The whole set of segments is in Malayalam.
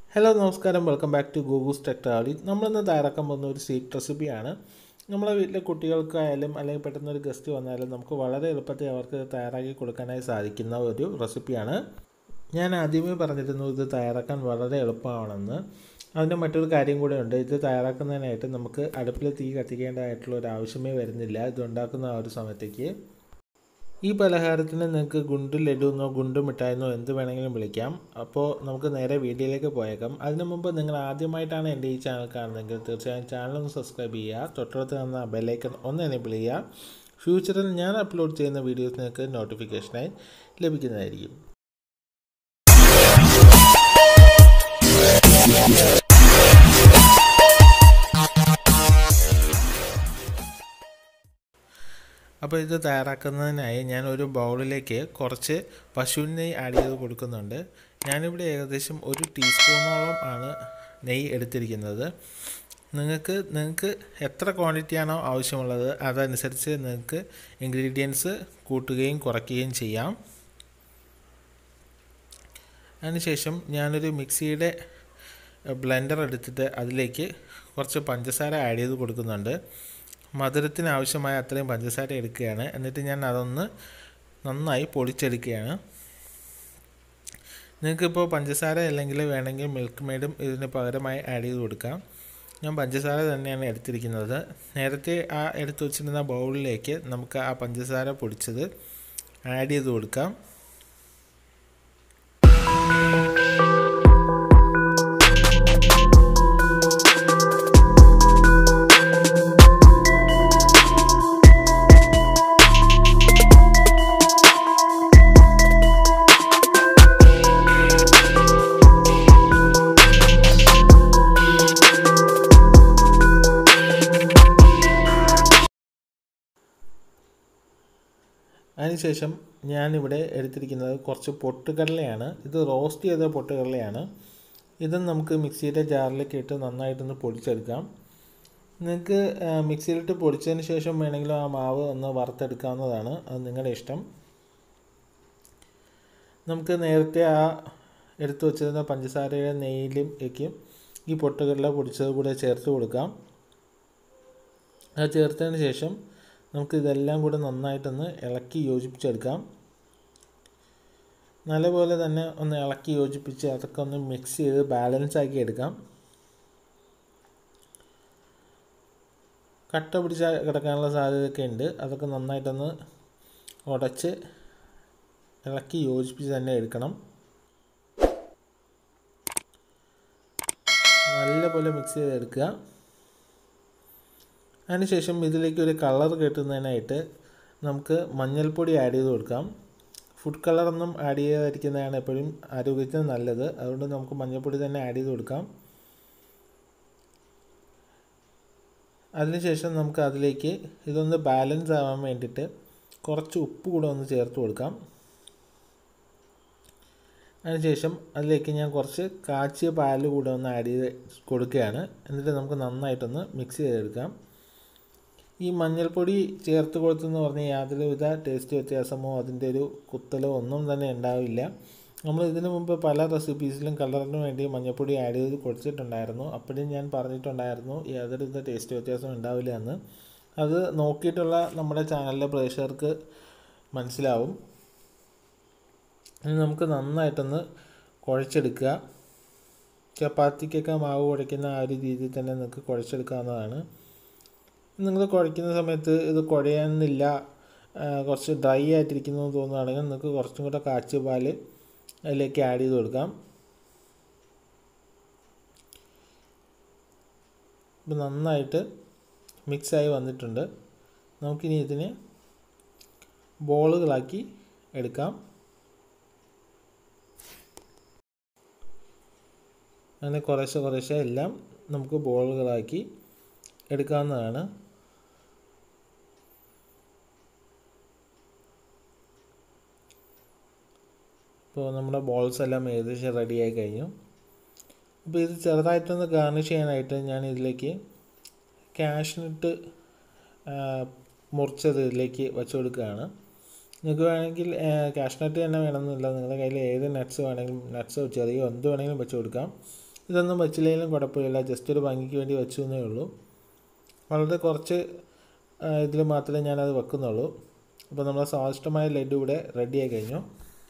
ഹലോ നമസ്കാരം വെൽക്കം ബാക്ക് ടു ഗൂഗൂസ് ടെക്ടോളി നമ്മളിന്ന് തയ്യാറാക്കാൻ പോകുന്ന ഒരു സ്വീറ്റ് റെസിപ്പിയാണ് നമ്മളെ വീട്ടിലെ കുട്ടികൾക്കായാലും അല്ലെങ്കിൽ പെട്ടെന്ന് ഒരു ഗസ്റ്റ് വന്നാലും നമുക്ക് വളരെ എളുപ്പത്തിൽ അവർക്ക് തയ്യാറാക്കി കൊടുക്കാനായി സാധിക്കുന്ന ഒരു റെസിപ്പിയാണ് ഞാൻ ആദ്യമേ പറഞ്ഞിരുന്നു ഇത് തയ്യാറാക്കാൻ വളരെ എളുപ്പമാണെന്ന് അതിൻ്റെ മറ്റൊരു കാര്യം കൂടെ ഉണ്ട് ഇത് തയ്യാറാക്കുന്നതിനായിട്ട് നമുക്ക് അടുപ്പിൽ തീ കത്തിക്കേണ്ടതായിട്ടുള്ള ഒരു ആവശ്യമേ വരുന്നില്ല ഇത് ഉണ്ടാക്കുന്ന ആ ഒരു സമയത്തേക്ക് ഈ പലഹാരത്തിന് നിങ്ങൾക്ക് ഗുണ്ട് ലഡു എന്നോ ഗുണ്ട് മിഠായി എന്നോ എന്ത് വേണമെങ്കിലും വിളിക്കാം അപ്പോൾ നമുക്ക് നേരെ വീഡിയോയിലേക്ക് പോയേക്കാം അതിനു മുമ്പ് നിങ്ങൾ ആദ്യമായിട്ടാണ് എൻ്റെ ഈ ചാനൽ കാണുന്നതെങ്കിൽ തീർച്ചയായും ചാനൽ ഒന്ന് സബ്സ്ക്രൈബ് ചെയ്യുക തൊട്ടടുത്ത് തന്ന ബെല്ലൈക്കൺ ഒന്ന് എനേബിൾ ചെയ്യുക ഫ്യൂച്ചറിൽ ഞാൻ അപ്ലോഡ് ചെയ്യുന്ന വീഡിയോസ് നിങ്ങൾക്ക് നോട്ടിഫിക്കേഷനായി ലഭിക്കുന്നതായിരിക്കും അപ്പോൾ ഇത് തയ്യാറാക്കുന്നതിനായി ഞാൻ ഒരു ബൗളിലേക്ക് കുറച്ച് പശുവിൻ നെയ്യ് ആഡ് ചെയ്ത് കൊടുക്കുന്നുണ്ട് ഞാനിവിടെ ഏകദേശം ഒരു ടീസ്പൂണോളം ആണ് നെയ്യ് എടുത്തിരിക്കുന്നത് നിങ്ങൾക്ക് നിങ്ങൾക്ക് എത്ര ക്വാണ്ടിറ്റിയാണോ ആവശ്യമുള്ളത് അതനുസരിച്ച് നിങ്ങൾക്ക് ഇൻഗ്രീഡിയൻസ് കൂട്ടുകയും കുറയ്ക്കുകയും ചെയ്യാം അതിനുശേഷം ഞാനൊരു മിക്സിയുടെ ബ്ലെൻഡർ എടുത്തിട്ട് അതിലേക്ക് കുറച്ച് പഞ്ചസാര ആഡ് ചെയ്ത് കൊടുക്കുന്നുണ്ട് മധുരത്തിന് ആവശ്യമായ അത്രയും പഞ്ചസാര എടുക്കുകയാണ് എന്നിട്ട് ഞാൻ അതൊന്ന് നന്നായി പൊടിച്ചെടുക്കുകയാണ് നിങ്ങൾക്കിപ്പോൾ പഞ്ചസാര അല്ലെങ്കിൽ വേണമെങ്കിൽ മിൽക്ക് മെയ്ഡും ഇതിന് പകരമായി ആഡ് ചെയ്ത് കൊടുക്കാം ഞാൻ പഞ്ചസാര തന്നെയാണ് എടുത്തിരിക്കുന്നത് നേരത്തെ ആ എടുത്തു വച്ചിരുന്ന ബൗളിലേക്ക് നമുക്ക് ആ പഞ്ചസാര പൊടിച്ചത് ആഡ് ചെയ്ത് കൊടുക്കാം അതിനുശേഷം ഞാനിവിടെ എടുത്തിരിക്കുന്നത് കുറച്ച് പൊട്ടുകടലയാണ് ഇത് റോസ്റ്റ് ചെയ്ത പൊട്ടുകടലയാണ് ഇതും നമുക്ക് മിക്സിയുടെ ജാറിലേക്ക് ഇട്ട് നന്നായിട്ടൊന്ന് പൊടിച്ചെടുക്കാം നിങ്ങൾക്ക് മിക്സിയിലിട്ട് പൊടിച്ചതിന് ശേഷം വേണമെങ്കിലും ആ മാവ് ഒന്ന് വറുത്തെടുക്കാവുന്നതാണ് അത് നിങ്ങളുടെ ഇഷ്ടം നമുക്ക് നേരത്തെ ആ എടുത്തു വച്ചിരുന്ന പഞ്ചസാരയുടെ നെയ്യിലേക്ക് ഈ പൊട്ടുകടല പൊടിച്ചത് കൂടെ ചേർത്ത് കൊടുക്കാം അത് ചേർത്തതിന് ശേഷം നമുക്ക് ഇതെല്ലാം കൂടെ നന്നായിട്ടൊന്ന് ഇളക്കി യോജിപ്പിച്ചെടുക്കാം നല്ലപോലെ തന്നെ ഒന്ന് ഇളക്കി യോജിപ്പിച്ച് അതൊക്കെ ഒന്ന് മിക്സ് ചെയ്ത് ബാലൻസ് ആക്കി എടുക്കാം കട്ട പിടിച്ച കിടക്കാനുള്ള സാധ്യതയൊക്കെ ഉണ്ട് അതൊക്കെ നന്നായിട്ടൊന്ന് ഉടച്ച് ഇളക്കി യോജിപ്പിച്ച് തന്നെ എടുക്കണം നല്ലപോലെ മിക്സ് ചെയ്തെടുക്കുക അതിനുശേഷം ഇതിലേക്ക് ഒരു കളർ കിട്ടുന്നതിനായിട്ട് നമുക്ക് മഞ്ഞൾപ്പൊടി ആഡ് ചെയ്ത് കൊടുക്കാം ഫുഡ് കളറൊന്നും ആഡ് ചെയ്യാതിരിക്കുന്നതാണ് എപ്പോഴും ആരോഗ്യത്തിന് നല്ലത് അതുകൊണ്ട് നമുക്ക് മഞ്ഞൾപ്പൊടി തന്നെ ആഡ് ചെയ്ത് കൊടുക്കാം അതിനുശേഷം നമുക്ക് അതിലേക്ക് ഇതൊന്ന് ബാലൻസ് ആവാൻ വേണ്ടിയിട്ട് കുറച്ച് ഉപ്പ് കൂടെ ഒന്ന് ചേർത്ത് കൊടുക്കാം അതിനുശേഷം അതിലേക്ക് ഞാൻ കുറച്ച് കാച്ചിയ പാൽ കൂടെ ഒന്ന് ആഡ് ചെയ്ത് കൊടുക്കുകയാണ് എന്നിട്ട് നമുക്ക് നന്നായിട്ടൊന്ന് മിക്സ് ചെയ്തെടുക്കാം ഈ മഞ്ഞൾപ്പൊടി ചേർത്ത് കൊടുത്തെന്ന് പറഞ്ഞാൽ യാതൊരുവിധ ടേസ്റ്റ് വ്യത്യാസമോ അതിൻ്റെ ഒരു കുത്തലോ ഒന്നും തന്നെ ഉണ്ടാവില്ല നമ്മൾ ഇതിനു മുമ്പ് പല റെസിപ്പീസിലും കളറിന് വേണ്ടി മഞ്ഞൾപ്പൊടി ആഡ് ചെയ്ത് കൊടുത്തിട്ടുണ്ടായിരുന്നു അപ്പോഴും ഞാൻ പറഞ്ഞിട്ടുണ്ടായിരുന്നു യാതൊരുവിധ ടേസ്റ്റ് വ്യത്യാസം ഉണ്ടാവില്ല എന്ന് അത് നോക്കിയിട്ടുള്ള നമ്മുടെ ചാനലിലെ പ്രേക്ഷകർക്ക് മനസ്സിലാവും നമുക്ക് നന്നായിട്ടൊന്ന് കുഴച്ചെടുക്കുക ചപ്പാത്തിക്കൊക്കെ മാവ് കുഴയ്ക്കുന്ന ആ ഒരു രീതിയിൽ തന്നെ നിങ്ങൾക്ക് കുഴച്ചെടുക്കാവുന്നതാണ് നിങ്ങൾ കുഴയ്ക്കുന്ന സമയത്ത് ഇത് കുഴയാനില്ല കുറച്ച് ഡ്രൈ ആയിട്ടിരിക്കുന്നു എന്ന് തോന്നുകയാണെങ്കിൽ നിങ്ങൾക്ക് കുറച്ചും കൂടെ കാച്ചിയ പാൽ അതിലേക്ക് ആഡ് ചെയ്ത് കൊടുക്കാം ഇപ്പം നന്നായിട്ട് മിക്സായി വന്നിട്ടുണ്ട് നമുക്കിനി ഇതിനെ ബോളുകളാക്കി എടുക്കാം അങ്ങനെ കുറേശ്ശെ കുറേശ്ശെ എല്ലാം നമുക്ക് ബോളുകളാക്കി എടുക്കാവുന്നതാണ് ഇപ്പോൾ നമ്മുടെ ബോൾസ് എല്ലാം ഏകദേശം റെഡിയായി കഴിഞ്ഞു അപ്പോൾ ഇത് ചെറുതായിട്ടൊന്ന് ഗാർണിഷ് ചെയ്യാനായിട്ട് ഞാൻ ഇതിലേക്ക് കാഷ്നട്ട് മുറിച്ചത് ഇതിലേക്ക് വെച്ച് കൊടുക്കുകയാണ് നിങ്ങൾക്ക് വേണമെങ്കിൽ കാഷ്നട്ട് തന്നെ വേണമെന്നില്ല നിങ്ങളുടെ കയ്യിൽ ഏത് നട്ട്സ് വേണമെങ്കിലും നട്ട്സോ ചെറിയോ എന്ത് വേണമെങ്കിലും വെച്ച് കൊടുക്കാം ഇതൊന്നും വെച്ചില്ലെങ്കിലും കുഴപ്പമില്ല ജസ്റ്റ് ഒരു ഭംഗിക്ക് വേണ്ടി വെച്ചു എന്നേ ഉള്ളൂ വളരെ കുറച്ച് ഇതിൽ മാത്രമേ ഞാനത് വെക്കുന്നുള്ളൂ അപ്പോൾ നമ്മുടെ സ്വാദിഷ്ടമായ ലഡു ഇവിടെ റെഡിയായി കഴിഞ്ഞു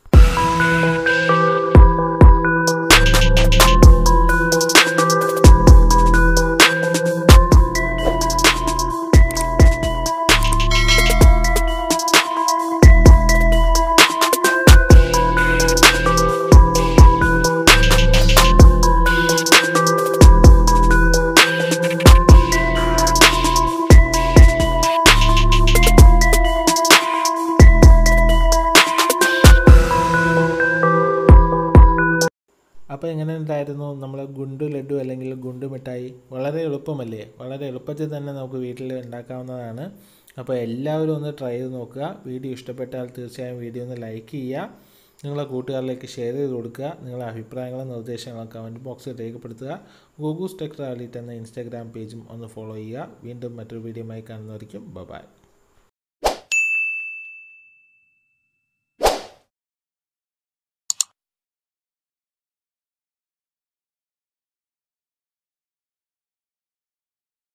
അപ്പോൾ എങ്ങനെ ഉണ്ടായിരുന്നു നമ്മൾ ഗുണ്ടു ലഡു അല്ലെങ്കിൽ ഗുണ്ടു മിഠായി വളരെ എളുപ്പമല്ലേ വളരെ എളുപ്പത്തിൽ തന്നെ നമുക്ക് വീട്ടിൽ ഉണ്ടാക്കാവുന്നതാണ് അപ്പോൾ എല്ലാവരും ഒന്ന് ട്രൈ ചെയ്ത് നോക്കുക വീഡിയോ ഇഷ്ടപ്പെട്ടാൽ തീർച്ചയായും വീഡിയോ ഒന്ന് ലൈക്ക് ചെയ്യുക നിങ്ങളെ കൂട്ടുകാരിലേക്ക് ഷെയർ ചെയ്ത് കൊടുക്കുക നിങ്ങളുടെ അഭിപ്രായങ്ങളും നിർദ്ദേശങ്ങളും കമൻറ്റ് ബോക്സിൽ രേഖപ്പെടുത്തുക ഗൂഗൂസ് ടെക് റാലിറ്റ് എന്ന ഇൻസ്റ്റാഗ്രാം പേജും ഒന്ന് ഫോളോ ചെയ്യുക വീണ്ടും മറ്റൊരു വീഡിയോയുമായി കാണുന്നതായിരിക്കും ബൈ